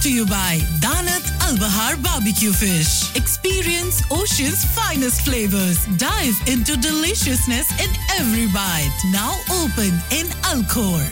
to you by Danat Al Bahar Barbecue Fish. Experience Ocean's finest flavors. Dive into deliciousness in every bite. Now open in Alcor.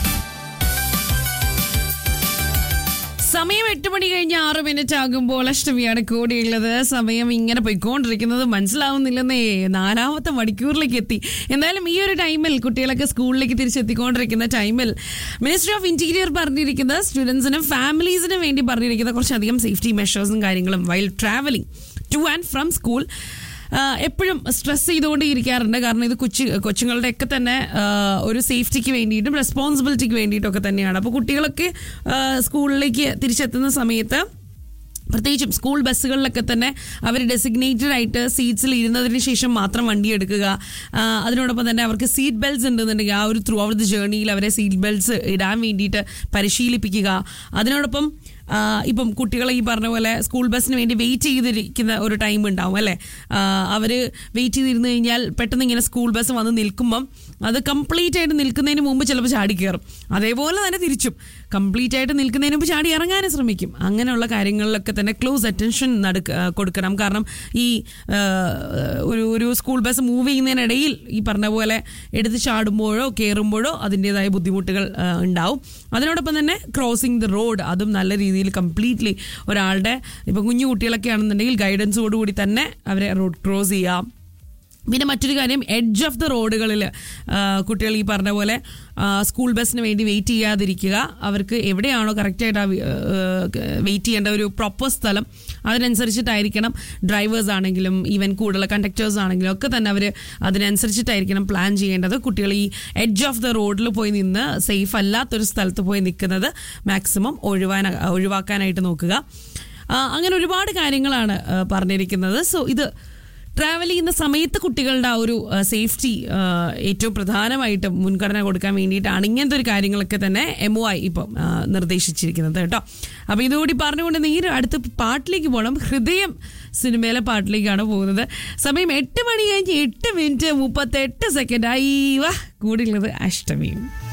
സമയം എട്ട് മണി കഴിഞ്ഞ് ആറ് minute ആകുമ്പോൾ അഷ്ടമിയാണ് കൂടിയുള്ളത് സമയം ഇങ്ങനെ പോയിക്കൊണ്ടിരിക്കുന്നത് മനസ്സിലാവുന്നില്ലെന്നേ നാലാമത്തെ മണിക്കൂറിലേക്ക് എത്തി എന്തായാലും ഈ ഒരു ടൈമിൽ കുട്ടികളൊക്കെ സ്കൂളിലേക്ക് തിരിച്ചെത്തിക്കൊണ്ടിരിക്കുന്ന ടൈമിൽ മിനിസ്ട്രി ഓഫ് ഇന്റീരിയർ പറഞ്ഞിരിക്കുന്ന സ്റ്റുഡൻസിനും ഫാമിലീസിനും വേണ്ടി പറഞ്ഞിരിക്കുന്ന കുറച്ചധികം സേഫ്റ്റി മെഷേഴ്സും കാര്യങ്ങളും while travelling to and from school എപ്പോഴും സ്ട്രെസ് ചെയ്തുകൊണ്ട് ഇരിക്കാറുണ്ട് കാരണം ഇത് കൊച്ചു കൊച്ചുങ്ങളുടെ ഒക്കെ തന്നെ ആ, ഒരു സേഫ്റ്റിക്ക് വേണ്ടിയിട്ടും റെസ്പോൺസിബിലിറ്റിക്ക് വേണ്ടിയിട്ടൊക്കെ തന്നെയാണ് അപ്പോൾ കുട്ടികളൊക്കെ ആ, സ്കൂളിലേക്ക് തിരിച്ചെത്തുന്ന സമയത്ത് പ്രത്യേകിച്ചും സ്കൂൾ ബസ്സുകളിലൊക്കെ തന്നെ അവർ ഡെസിഗ്നേറ്റഡ് ആയിട്ട് സീറ്റ്സിൽ ഇരുന്നതിന് ശേഷം മാത്രം വണ്ടി എടുക്കുക ആ, അതിനോടൊപ്പം തന്നെ അവർക്ക് സീറ്റ് ബെൽറ്റ്സ് ഉണ്ടെന്നുണ്ടെങ്കിൽ ആ ഒരു ത്രൂ ഔട്ട് ദി ജേർണിയിൽ അവരെ സീറ്റ് ബെൽറ്റ്സ് ഇടാൻ വേണ്ടിയിട്ട് പരിശീലിപ്പിക്കുക അതിനോടൊപ്പം ആ, ഇപ്പം കുട്ടികളെ ഈ പറഞ്ഞ പോലെ സ്കൂൾ ബസ്സിന് വേണ്ടി വെയിറ്റ് ചെയ്തിരിക്കുന്ന ഒരു ടൈം ഉണ്ടാവും അല്ലേ അവർ വെയിറ്റ് ചെയ്തിരുന്നു കഴിഞ്ഞാൽ പെട്ടെന്ന് ഇങ്ങനെ സ്കൂൾ ബസ് വന്ന് നിൽക്കുമ്പം അത് കംപ്ലീറ്റ് ആയിട്ട് നിൽക്കുന്നതിന് മുമ്പ് ചിലപ്പോൾ ചാടി കയറും അതേപോലെ തന്നെ തിരിച്ചും കംപ്ലീറ്റ് ആയിട്ട് നിൽക്കുന്നതിന് മുമ്പ് ചാടി ഇറങ്ങാനും ശ്രമിക്കും അങ്ങനെയുള്ള കാര്യങ്ങളിലൊക്കെ തന്നെ ക്ലോസ് അറ്റൻഷൻ നടക്ക ആ, കൊടുക്കണം കാരണം ഈ ആ, ഒരു ഒരു സ്കൂൾ ബസ് മൂവ് ചെയ്യുന്നതിനിടയിൽ ഈ പറഞ്ഞ പോലെ എടുത്ത് ചാടുമ്പോഴോ കയറുമ്പോഴോ അതിൻ്റെതായ ബുദ്ധിമുട്ടുകൾ ആ, ഉണ്ടാവും അതിനോടൊപ്പം തന്നെ ക്രോസിംഗ് ദ റോഡ് അതും നല്ല രീതിയിൽ കംപ്ലീറ്റ്ലി ഒരാളുടെ ഇപ്പം കുഞ്ഞു കുട്ടികളൊക്കെ ആണെന്നുണ്ടെങ്കിൽ ഗൈഡൻസോടുകൂടി തന്നെ അവരെ റോഡ് ക്രോസ് ചെയ്യാം പിന്നെ മറ്റൊരു കാര്യം എഡ്ജ് ഓഫ് ദ റോഡുകളിൽ കുട്ടികൾ ഈ പറഞ്ഞ പോലെ ആ, സ്കൂൾ ബസ്സിന് വേണ്ടി വെയിറ്റ് ചെയ്യാതിരിക്കുക അവർക്ക് എവിടെയാണോ കറക്റ്റായിട്ട് വെയിറ്റ് ചെയ്യേണ്ട ഒരു പ്രോപ്പർ സ്ഥലം അതിനനുസരിച്ചിട്ടായിരിക്കണം ഡ്രൈവേഴ്സ് ആണെങ്കിലും ഈവൻ കൂടുതൽ കണ്ടക്ടേഴ്സ് ആണെങ്കിലും ഒക്കെ തന്നെ അവർ അതിനനുസരിച്ചിട്ടായിരിക്കണം പ്ലാൻ ചെയ്യേണ്ടത് കുട്ടികൾ ഈ എഡ്ജ് ഓഫ് ദ റോഡിൽ പോയി നിന്ന് സേഫ് അല്ലാത്തൊരു സ്ഥലത്ത് പോയി നിൽക്കുന്നത് മാക്സിമം ഒഴിവാൻ ഒഴിവാക്കാനായിട്ട് നോക്കുക ആ, അങ്ങനെ ഒരുപാട് കാര്യങ്ങളാണ് ആ, പറഞ്ഞിരിക്കുന്നത് സോ ഇത് ട്രാവൽ ചെയ്യുന്ന സമയത്ത് കുട്ടികളുടെ ആ ഒരു സേഫ്റ്റി ഏറ്റവും പ്രധാനമായിട്ടും മുൻഗണന കൊടുക്കാൻ വേണ്ടിയിട്ടാണ് ഇങ്ങനത്തെ ഒരു കാര്യങ്ങളൊക്കെ തന്നെ എം ഒ ഐ ഇപ്പം ആ, നിർദ്ദേശിച്ചിരിക്കുന്നത് കേട്ടോ അപ്പോൾ ഇതുകൂടി പറഞ്ഞുകൊണ്ട് നേരെ അടുത്ത പാട്ടിലേക്ക് പോകണം ഹൃദയം സിനിമയിലെ പാട്ടിലേക്കാണ് പോകുന്നത് സമയം എട്ട് മണി കഴിഞ്ഞ് എട്ട് മിനിറ്റ് മുപ്പത്തെട്ട് സെക്കൻഡ് ആയി വാ കൂടിയുള്ളത് അഷ്ടമിയും